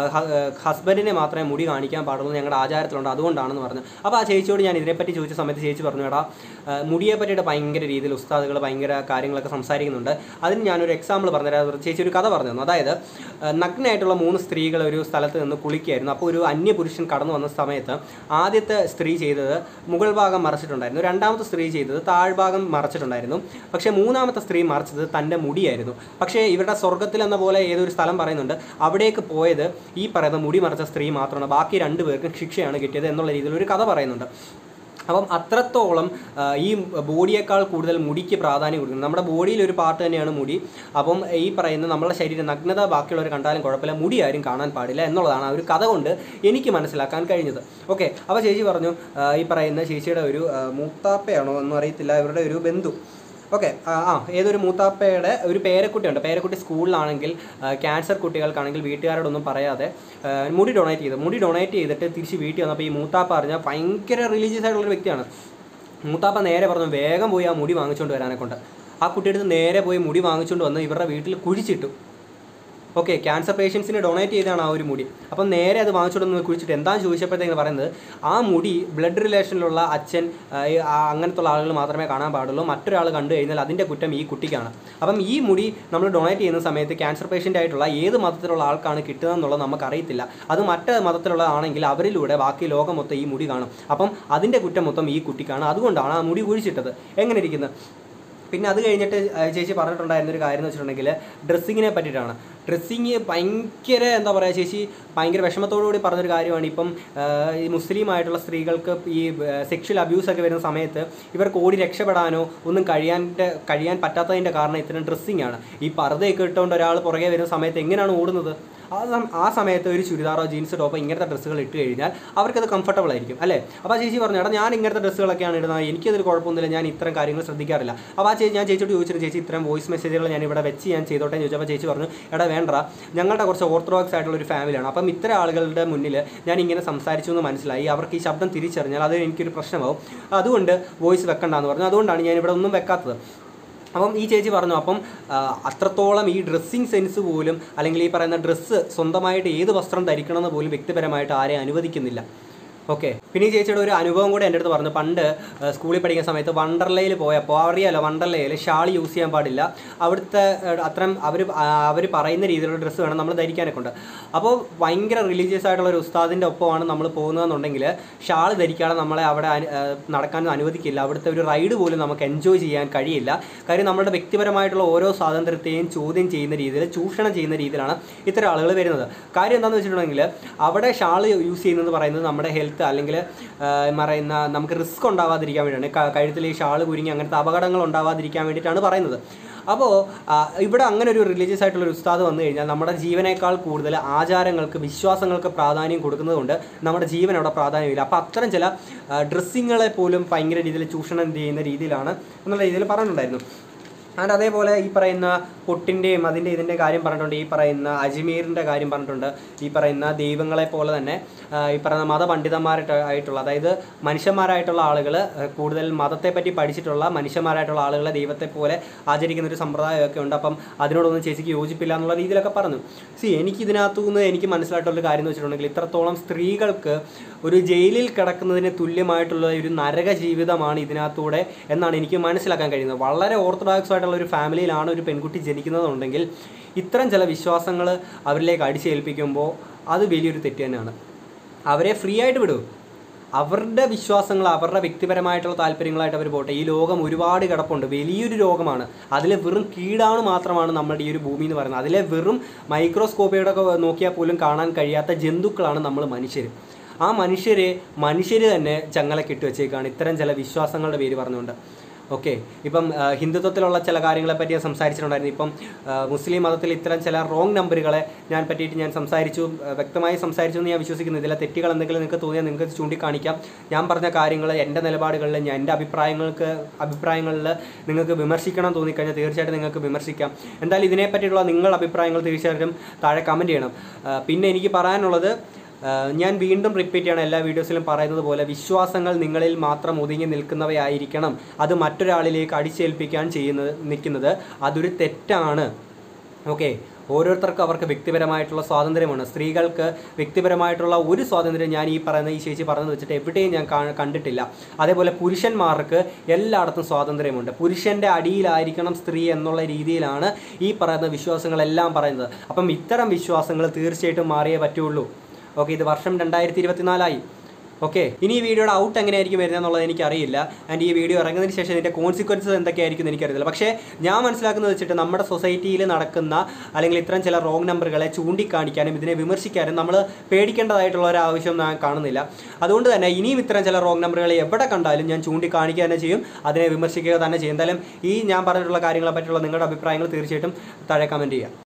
ഹസ്ബൻഡിനെ മാത്രമേ മുടി കാണിക്കാൻ പാടുള്ളൂ ഞങ്ങളുടെ ആചാരത്തിലുണ്ട് അതുകൊണ്ടാണെന്ന് പറഞ്ഞു അപ്പോൾ ആ ചേച്ചിയോട് ഞാൻ ഇതിനെപ്പറ്റി ചോദിച്ച സമയത്ത് ചേച്ചി പറഞ്ഞു എടാ ആ, മുടിയെ പറ്റിയിട്ട് ഭയങ്കര രീതിയിൽ ഉസ്താദുകൾ ഭയങ്കര കാര്യങ്ങളൊക്കെ സംസാരിക്കുന്നുണ്ട് അതിന് ഞാനൊരു എക്സാമ്പിൾ പറഞ്ഞുതരാം ചേച്ചി ഒരു കഥ പറഞ്ഞു തന്നു അതായത് ആ, നഗ്നയായിട്ടുള്ള മൂന്ന് സ്ത്രീകൾ ഒരു സ്ഥലത്ത് നിന്ന് കുളിക്കുകയായിരുന്നു അപ്പോൾ ഒരു അന്യപുരുഷൻ കടന്നു വന്ന സമയത്ത് ആദ്യത്തെ സ്ത്രീ ചെയ്തത് മുകൾ ഭാഗം മറച്ചിട്ടുണ്ടായിരുന്നു രണ്ടാമത്തെ സ്ത്രീ ചെയ്തത് താഴ്ഭാഗം മറച്ചിട്ടുണ്ടായിരുന്നു പക്ഷേ മൂന്നാമത്തെ സ്ത്രീ മറച്ചത് തൻ്റെ മുടിയായിരുന്നു പക്ഷേ ഇവരുടെ സ്വർഗത്തിൽ എന്ന പോലെ ഏതൊരു സ്ഥലം പറയുന്നുണ്ട് അവിടേക്ക് പോയത് ഈ പറയുന്ന മുടി മറച്ച സ്ത്രീ മാത്രമാണ് ബാക്കി രണ്ടു പേർക്കും ശിക്ഷയാണ് കിട്ടിയത് എന്നുള്ള രീതിയിൽ ഒരു കഥ പറയുന്നുണ്ട് അപ്പം അത്രത്തോളം ആ, ഈ ബോഡിയേക്കാൾ കൂടുതൽ മുടിക്ക് പ്രാധാന്യം കൊടുക്കുന്നത് നമ്മുടെ ബോഡിയിൽ ഒരു പാർട്ട് തന്നെയാണ് മുടി അപ്പം ഈ പറയുന്ന നമ്മുടെ ശരീരം നഗ്നത ബാക്കിയുള്ളവർ കണ്ടാലും കുഴപ്പമില്ല മുടി ആരും കാണാൻ പാടില്ല എന്നുള്ളതാണ് ആ ഒരു കഥ കൊണ്ട് എനിക്ക് മനസ്സിലാക്കാൻ കഴിഞ്ഞത് ഓക്കെ അപ്പോൾ ചേച്ചി പറഞ്ഞു ആ, ഈ പറയുന്ന ചേച്ചിയുടെ ഒരു ആ, മൂത്താപ്പയാണോ ഒന്നും അറിയത്തില്ല ഇവരുടെ ഒരു ബന്ധു ഓക്കെ ആ ഏതൊരു മൂത്താപ്പയുടെ ഒരു പേരക്കുട്ടിയുണ്ട് പേരക്കുട്ടി സ്കൂളിലാണെങ്കിൽ ആ, ക്യാൻസർ കുട്ടികൾക്കാണെങ്കിൽ വീട്ടുകാരോടൊന്നും പറയാതെ ആ, മുടി ഡൊണേറ്റ് ചെയ്തു മുടി ഡൊണേറ്റ് ചെയ്തിട്ട് തിരിച്ച് വീട്ടിൽ വന്നപ്പോൾ ഈ മൂത്താപ്പ അറിഞ്ഞാൽ ഭയങ്കര റിലീജിയസ് ആയിട്ടുള്ള ഒരു വ്യക്തിയാണ് മൂത്താപ്പ നേരെ പറഞ്ഞു വേഗം പോയി ആ മുടി വാങ്ങിച്ചുകൊണ്ട് വരാനെ കൊണ്ട് ആ കുട്ടിയുടെ അടുത്ത് നേരെ പോയി മുടി വാങ്ങിച്ചുകൊണ്ട് വന്ന് ഇവരുടെ വീട്ടിൽ കുഴിച്ചിട്ടു ഓക്കെ ക്യാൻസർ പേഷ്യൻസിന് ഡൊണേറ്റ് ചെയ്താണ് ആ ഒരു മുടി അപ്പം നേരെ അത് വാങ്ങിച്ചുകൊണ്ട് കുഴിച്ചിട്ട് എന്താണെന്ന് ചോദിച്ചപ്പോഴത്തേക്ക് പറയുന്നത് ആ മുടി ബ്ലഡ് റിലേഷനിലുള്ള അച്ഛൻ ആ, ഈ, ആ, അങ്ങനത്തെ ഉള്ള ആളുകൾ മാത്രമേ കാണാൻ പാടുള്ളൂ മറ്റൊരാൾ കണ്ടു കഴിഞ്ഞാൽ അതിൻ്റെ കുറ്റം ഈ കുട്ടിക്കാണ് അപ്പം ഈ മുടി നമ്മൾ ഡൊണേറ്റ് ചെയ്യുന്ന സമയത്ത് ക്യാൻസർ പേഷ്യൻ്റ് ആയിട്ടുള്ള ഏത് മതത്തിലുള്ള ആൾക്കാണ് കിട്ടുന്നതെന്നുള്ളത് നമുക്കറിയത്തില്ല അത് മറ്റ് മതത്തിലുള്ള ആണെങ്കിൽ അവരിലൂടെ ബാക്കി ലോകം മൊത്തം ഈ മുടി കാണും അപ്പം അതിൻ്റെ കുറ്റം മൊത്തം ഈ കുട്ടിക്കാണ് അതുകൊണ്ടാണ് ആ മുടി കുഴിച്ചിട്ടത് എങ്ങനെ ഇരിക്കുന്നത് പിന്നെ അത് കഴിഞ്ഞിട്ട് ആ, ചേച്ചി പറഞ്ഞിട്ടുണ്ടായിരുന്ന ഒരു കാര്യം എന്ന് വെച്ചിട്ടുണ്ടെങ്കിൽ ഡ്രസ്സിങ്ങിനെ പറ്റിയിട്ടാണ് ഡ്രസ്സിങ് ഭയങ്കര എന്താ പറയുക ചേച്ചി ഭയങ്കര വിഷമത്തോടു കൂടി പറഞ്ഞൊരു കാര്യമാണ് ഇപ്പം ആ, ഈ മുസ്ലിം ആയിട്ടുള്ള സ്ത്രീകൾക്ക് ഈ സെക്ഷൽ അബ്യൂസ് ഒക്കെ വരുന്ന സമയത്ത് ഇവർക്ക് ഓടി രക്ഷപ്പെടാനോ ഒന്നും കഴിയാൻ കഴിയാൻ പറ്റാത്തതിൻ്റെ കാരണം ഇത്തരം ഡ്രസ്സിങ് ആണ് ഈ പർദ്ദയൊക്കെ ഇട്ടുകൊണ്ട് ഒരാൾ പുറകെ വരുന്ന സമയത്ത് എങ്ങനെയാണ് ഓടുന്നത് ആ സം- ആ സമയത്ത് ഒരു ചുരിദാറോ ജീൻസ് ടോപ്പോ ഇങ്ങനത്തെ ഡ്രസ്സുകൾ ഇട്ട് കഴിഞ്ഞാൽ അവർക്കത് കംഫർട്ടബിൾ ആയിരിക്കും അല്ലേ അപ്പോൾ ആ ചേച്ചി പറഞ്ഞു എടാ ഞാൻ ഇങ്ങനത്തെ ഡ്രസ്സുകളൊക്കെയാണ് ഇടുന്നത് എനിക്കതിൽ കുഴപ്പമൊന്നുമില്ല ഞാൻ ഇത്തരം കാര്യങ്ങൾ ശ്രദ്ധിക്കാറില്ല അപ്പോൾ ആ ചേച്ചി ഞാൻ ചേച്ചിയോട് ചോദിച്ചിട്ട് ചേച്ചി ഇത്തരം വോയിസ് മെസ്സേജുകൾ ഞാൻ ഇവിടെ വെച്ച് ഞാൻ ചെയ്തോട്ടെ എന്ന് ചോദിച്ചപ്പോൾ ചേച്ചി പറഞ്ഞു എടാ വേണ്ട ഞങ്ങളുടെ കുറച്ച് ഓർത്തഡോക്സ് ആയിട്ടുള്ള ഒരു ഫാമിലിയാണ് അപ്പം ഇത്തരം ആളുകളുടെ മുന്നിൽ ഞാൻ ഇങ്ങനെ സംസാരിച്ചു എന്ന് മനസ്സിലായി അവർക്ക് ഈ ശബ്ദം തിരിച്ചറിഞ്ഞാൽ അത് എനിക്കൊരു പ്രശ്നമാവും അതുകൊണ്ട് വോയിസ് വെക്കണ്ടെന്ന് പറഞ്ഞു അതുകൊണ്ടാണ് ഞാൻ ഇവിടെ ഒന്നും വെക്കാത്തത് അപ്പം ഈ ചേച്ചി പറഞ്ഞു അപ്പം ആ, അത്രത്തോളം ഈ ഡ്രസ്സിങ് സെൻസ് പോലും അല്ലെങ്കിൽ ഈ പറയുന്ന ഡ്രസ്സ് സ്വന്തമായിട്ട് ഏത് വസ്ത്രം ധരിക്കണമെന്ന് പോലും വ്യക്തിപരമായിട്ട് ആരെയും അനുവദിക്കുന്നില്ല ഓക്കെ പിന്നെ ഈ ചേച്ചിയുടെ ഒരു അനുഭവം കൂടെ എൻ്റെ അടുത്ത് പറഞ്ഞു പണ്ട് ആ, സ്കൂളിൽ പഠിക്കുന്ന സമയത്ത് വണ്ടർലയിൽ പോയപ്പോൾ അറിയാലോ വണ്ടർലയിൽ ഷാൾ യൂസ് ചെയ്യാൻ പാടില്ല അവിടുത്തെ ആ, അത്രയും അവർ അവർ പറയുന്ന രീതിയിലുള്ള ഡ്രസ്സ് വേണം നമ്മൾ ധരിക്കാനൊക്കെ ഉണ്ട് അപ്പോൾ ഭയങ്കര റിലീജിയസ് ആയിട്ടുള്ള ഒരു ഉസ്താദിൻ്റെ ഒപ്പമാണ് നമ്മൾ പോകുന്നതെന്നുണ്ടെങ്കിൽ ഷാൾ ധരിക്കാതെ നമ്മളെ അവിടെ അനു- ആ, നടക്കാൻ അനുവദിക്കില്ല അവിടുത്തെ ഒരു റൈഡ് പോലും നമുക്ക് എൻജോയ് ചെയ്യാൻ കഴിയില്ല കാര്യം നമ്മുടെ വ്യക്തിപരമായിട്ടുള്ള ഓരോ സ്വാതന്ത്ര്യത്തെയും ചോദ്യം ചെയ്യുന്ന രീതിയിൽ ചൂഷണം ചെയ്യുന്ന രീതിയിലാണ് ഇത്തരം ആളുകൾ വരുന്നത് കാര്യം എന്താണെന്ന് വെച്ചിട്ടുണ്ടെങ്കിൽ അവിടെ ഷാൾ യൂസ് ചെയ്യുന്നത് പറയുന്നത് നമ്മുടെ ഹെൽത്ത് അല്ലെങ്കിൽ പറയുന്ന നമുക്ക് റിസ്ക് ഉണ്ടാവാതിരിക്കാൻ വേണ്ടിയാണ് ക- കഴുത്തിൽ ഈ ഷാൾ കുരുങ്ങി അങ്ങനത്തെ അപകടങ്ങൾ ഉണ്ടാവാതിരിക്കാൻ വേണ്ടിയിട്ടാണ് പറയുന്നത് അപ്പോൾ ഇവിടെ അങ്ങനെ ഒരു റിലീജിയസ് ആയിട്ടുള്ള ഒരു ഉസ്താദ് വന്നു കഴിഞ്ഞാൽ നമ്മുടെ ജീവനേക്കാൾ കൂടുതൽ ആചാരങ്ങൾക്ക് വിശ്വാസങ്ങൾക്ക് പ്രാധാന്യം കൊടുക്കുന്നതുകൊണ്ട് നമ്മുടെ ജീവൻ അവിടെ പ്രാധാന്യമില്ല അപ്പോൾ അത്തരം ചില ഡ്രസ്സിങ്ങളെ പോലും ഭയങ്കര രീതിയിൽ ചൂഷണം ചെയ്യുന്ന രീതിയിലാണ് എന്നുള്ള രീതിയിൽ പറഞ്ഞിട്ടുണ്ടായിരുന്നു ആൻഡ് അതേപോലെ ഈ പറയുന്ന പൊട്ടിൻ്റെയും അതിൻ്റെ ഇതിൻ്റെ കാര്യം പറഞ്ഞിട്ടുണ്ട് ഈ പറയുന്ന അജ്മീറിൻ്റെ കാര്യം പറഞ്ഞിട്ടുണ്ട് ഈ പറയുന്ന ദൈവങ്ങളെ പോലെ തന്നെ ആ, ഈ പറയുന്ന മതപണ്ഡിതന്മാരായിട്ട് ആയിട്ടുള്ള അതായത് മനുഷ്യന്മാരായിട്ടുള്ള ആളുകൾ കൂടുതൽ മതത്തെ പറ്റി പഠിച്ചിട്ടുള്ള മനുഷ്യന്മാരായിട്ടുള്ള ആളുകളെ ദൈവത്തെ പോലെ ആചരിക്കുന്ന ഒരു സമ്പ്രദായമൊക്കെ ഉണ്ട് അപ്പം അതിനോടൊന്നും ചേച്ചിക്ക് യോജിപ്പില്ല എന്നുള്ള രീതിയിലൊക്കെ പറഞ്ഞു സി എനിക്ക് ഇതിനകത്തു നിന്ന് എനിക്ക് മനസ്സിലായിട്ടുള്ള കാര്യം എന്ന് വെച്ചിട്ടുണ്ടെങ്കിൽ ഇത്രത്തോളം സ്ത്രീകൾക്ക് ഒരു ജയിലിൽ കിടക്കുന്നതിന് തുല്യമായിട്ടുള്ള ഒരു നരക ജീവിതമാണ് ഇതിനകത്തൂടെ എന്നാണ് എനിക്ക് മനസ്സിലാക്കാൻ കഴിയുന്നത് വളരെ ഓർത്തഡോക്സ് ആയിട്ടുള്ള ഒരു ഫാമിലിയിലാണ് ഒരു പെൺകുട്ടി ജനിക്കുന്നതുണ്ടെങ്കിൽ ഇത്തരം ചില വിശ്വാസങ്ങൾ അവരിലേക്ക് അടിച്ചേൽപ്പിക്കുമ്പോൾ അത് വലിയൊരു തെറ്റ് തന്നെയാണ് അവരെ ഫ്രീ ആയിട്ട് വിടൂ അവരുടെ വിശ്വാസങ്ങൾ അവരുടെ വ്യക്തിപരമായിട്ടുള്ള താല്പര്യങ്ങളായിട്ട് അവർ പോട്ടെ ഈ ലോകം ഒരുപാട് കിടപ്പുണ്ട് വലിയൊരു രോഗമാണ് അതിലെ വെറും കീടാണ് മാത്രമാണ് നമ്മുടെ ഈ ഒരു ഭൂമി എന്ന് പറയുന്നത് അതിലെ വെറും മൈക്രോസ്കോപ്പിയുടെ ഒക്കെ നോക്കിയാൽ പോലും കാണാൻ കഴിയാത്ത ജന്തുക്കളാണ് നമ്മൾ മനുഷ്യർ ആ മനുഷ്യരെ മനുഷ്യർ തന്നെ ചങ്ങലക്കിട്ട് വെച്ചേക്കാണ് ഇത്തരം ചില വിശ്വാസങ്ങളുടെ പേര് പറഞ്ഞുകൊണ്ട് ഓക്കെ ഇപ്പം ആ, ഹിന്ദുത്വത്തിലുള്ള ചില കാര്യങ്ങളെ പറ്റി ഞാൻ സംസാരിച്ചിട്ടുണ്ടായിരുന്നു ഇപ്പം ആ, മുസ്ലിം മതത്തിൽ ഇത്തരം ചില റോങ് നമ്പറുകളെ ഞാൻ പറ്റിയിട്ട് ഞാൻ സംസാരിച്ചു ആ, വ്യക്തമായി സംസാരിച്ചു എന്ന് ഞാൻ വിശ്വസിക്കുന്നു ഇതിലെ തെറ്റുകൾ എന്തെങ്കിലും നിങ്ങൾക്ക് തോന്നിയാൽ നിങ്ങൾക്ക് ചൂണ്ടിക്കാണിക്കാം ഞാൻ പറഞ്ഞ കാര്യങ്ങൾ എൻ്റെ നിലപാടുകളിൽ ഞാൻ എൻ്റെ അഭിപ്രായങ്ങൾക്ക് അഭിപ്രായങ്ങളിൽ നിങ്ങൾക്ക് വിമർശിക്കണം തോന്നിക്കഴിഞ്ഞാൽ തീർച്ചയായിട്ടും നിങ്ങൾക്ക് വിമർശിക്കാം എന്തായാലും ഇതിനെ പറ്റിയിട്ടുള്ള നിങ്ങളുടെ അഭിപ്രായങ്ങൾ തീർച്ചയായിട്ടും താഴെ കമൻറ്റ് ചെയ്യണം ആ, പിന്നെ എനിക്ക് പറയാനുള്ളത് ആഹ് ഞാൻ വീണ്ടും റിപ്പീറ്റ് ചെയ്യണം എല്ലാ വീഡിയോസിലും പറയുന്നത് പോലെ വിശ്വാസങ്ങൾ നിങ്ങളിൽ മാത്രം ഒതുങ്ങി നിൽക്കുന്നവയായിരിക്കണം അത് മറ്റൊരാളിലേക്ക് അടിച്ചേൽപ്പിക്കാൻ ചെയ്യുന്നത് നിൽക്കുന്നത് അതൊരു തെറ്റാണ് ഓക്കെ ഓരോരുത്തർക്കും അവർക്ക് വ്യക്തിപരമായിട്ടുള്ള സ്വാതന്ത്ര്യമാണ് സ്ത്രീകൾക്ക് വ്യക്തിപരമായിട്ടുള്ള ഒരു സ്വാതന്ത്ര്യം ഞാൻ ഈ പറയുന്ന ഈ ചേച്ചി പറഞ്ഞത് വെച്ചിട്ട് എവിടെയും ഞാൻ കാ- കണ്ടിട്ടില്ല അതേപോലെ പുരുഷന്മാർക്ക് എല്ലായിടത്തും സ്വാതന്ത്ര്യമുണ്ട് പുരുഷൻ്റെ അടിയിലായിരിക്കണം സ്ത്രീ എന്നുള്ള രീതിയിലാണ് ഈ പറയുന്ന വിശ്വാസങ്ങളെല്ലാം പറയുന്നത് അപ്പം ഇത്തരം വിശ്വാസങ്ങൾ തീർച്ചയായിട്ടും മാറിയേ പറ്റുള്ളൂ ഓക്കെ ഇത് വർഷം രണ്ടായിരത്തി ഇരുപത്തിനാലായി ഓക്കെ ഇനി ഈ വീഡിയോയുടെ ഔട്ട് എങ്ങനെയായിരിക്കും വരുന്നത് എന്നുള്ളത് എനിക്കറിയില്ല ആൻഡ് ഈ വീഡിയോ ഇറങ്ങുന്നതിന് ശേഷം ഇതിൻ്റെ കോൺസിക്വൻസസ് എന്തൊക്കെയായിരിക്കും എന്ന് എനിക്കറിയില്ല പക്ഷേ ഞാൻ മനസ്സിലാക്കുന്നത് വെച്ചിട്ട് നമ്മുടെ സൊസൈറ്റിയിൽ നടക്കുന്ന അല്ലെങ്കിൽ ഇത്തരം ചില റോങ് നമ്പറുകളെ ചൂണ്ടിക്കാണിക്കാനും ഇതിനെ വിമർശിക്കാനും നമ്മൾ പേടിക്കേണ്ടതായിട്ടുള്ള ഒരു ആവശ്യം ഞാൻ കാണുന്നില്ല അതുകൊണ്ട് തന്നെ ഇനിയും ഇത്തരം ചില റോങ് നമ്പറുകളെ എവിടെ കണ്ടാലും ഞാൻ ചൂണ്ടിക്കാണിക്കുക തന്നെ ചെയ്യും അതിനെ വിമർശിക്കുക തന്നെ ചെയ്യും എന്തായാലും ഈ ഞാൻ പറഞ്ഞിട്ടുള്ള കാര്യങ്ങളെ പറ്റിയുള്ള നിങ്ങളുടെ അഭിപ്രായങ്ങൾ തീർച്ചയായിട്ടും താഴെ കമൻറ്റ് ചെയ്യാം